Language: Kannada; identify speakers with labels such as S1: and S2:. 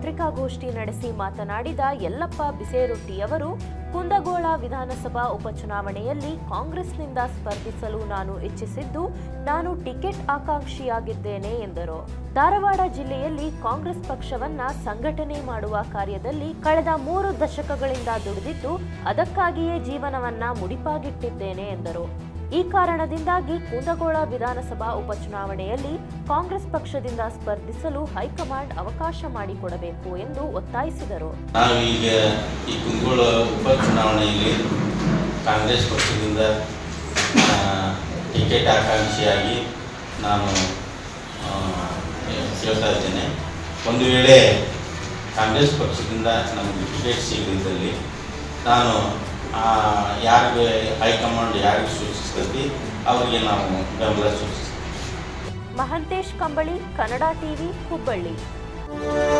S1: ಪತ್ರಿಕಾಗೋಷ್ಠಿ ನಡೆಸಿ ಮಾತನಾಡಿದ ಯಲ್ಲಪ್ಪ ಬಿಸೇರೊಟ್ಟಿಯವರು ಕುಂದಗೋಳ ವಿಧಾನಸಭಾ ಉಪಚುನಾವಣೆಯಲ್ಲಿ ಕಾಂಗ್ರೆಸ್ನಿಂದ ಸ್ಪರ್ಧಿಸಲು ನಾನು ಇಚ್ಛಿಸಿದ್ದು ನಾನು ಟಿಕೆಟ್ ಆಕಾಂಕ್ಷಿಯಾಗಿದ್ದೇನೆ ಎಂದರು ಧಾರವಾಡ ಜಿಲ್ಲೆಯಲ್ಲಿ ಕಾಂಗ್ರೆಸ್ ಪಕ್ಷವನ್ನ ಸಂಘಟನೆ ಮಾಡುವ ಕಾರ್ಯದಲ್ಲಿ ಕಳೆದ ಮೂರು ದಶಕಗಳಿಂದ ದುಡಿದಿದ್ದು ಅದಕ್ಕಾಗಿಯೇ ಜೀವನವನ್ನ ಮುಡಿಪಾಗಿಟ್ಟಿದ್ದೇನೆ ಎಂದರು ಈ ಕಾರಣದಿಂದಾಗಿ ಕುಂದಗೋಳ ವಿಧಾನಸಭಾ ಉಪಚುನಾವಣೆಯಲ್ಲಿ ಕಾಂಗ್ರೆಸ್ ಪಕ್ಷದಿಂದ ಸ್ಪರ್ಧಿಸಲು ಹೈಕಮಾಂಡ್ ಅವಕಾಶ ಮಾಡಿಕೊಡಬೇಕು ಎಂದು ಒತ್ತಾಯಿಸಿದರು
S2: ನಾವು ಈಗ ಈ ಕುಂದಗೋಳ ಉಪಚುನಾವಣೆಯಲ್ಲಿ ಕಾಂಗ್ರೆಸ್ ಪಕ್ಷದಿಂದ ಆ, ಟಿಕೆಟ್ ಆಕಾಂಕ್ಷಿಯಾಗಿ ನಾನು ಆ, ಕೇಳ್ತಾ ಇದ್ದೇನೆ ಒಂದು ವೇಳೆ ಕಾಂಗ್ರೆಸ್ ಪಕ್ಷದಿಂದ ನಮಗೆ ಟಿಕೆಟ್ ಸಿಗದಿದ್ದಲ್ಲಿ ನಾನು ಆ, ಯಾರಿಗೆ ಹೈಕಮಾಂಡ್ ಯಾರಿಗೆ ಸೂಚಿಸ್ತೈತಿ ಅವರಿಗೆ ನಾವು ಬೆಂಬಲ ಸೂಚಿಸ್ತೀವಿ
S1: ಮಹಂತೇಶ್ ಕಂಬಳಿ ಕನ್ನಡ ಟಿವಿ ಹುಬ್ಬಳ್ಳಿ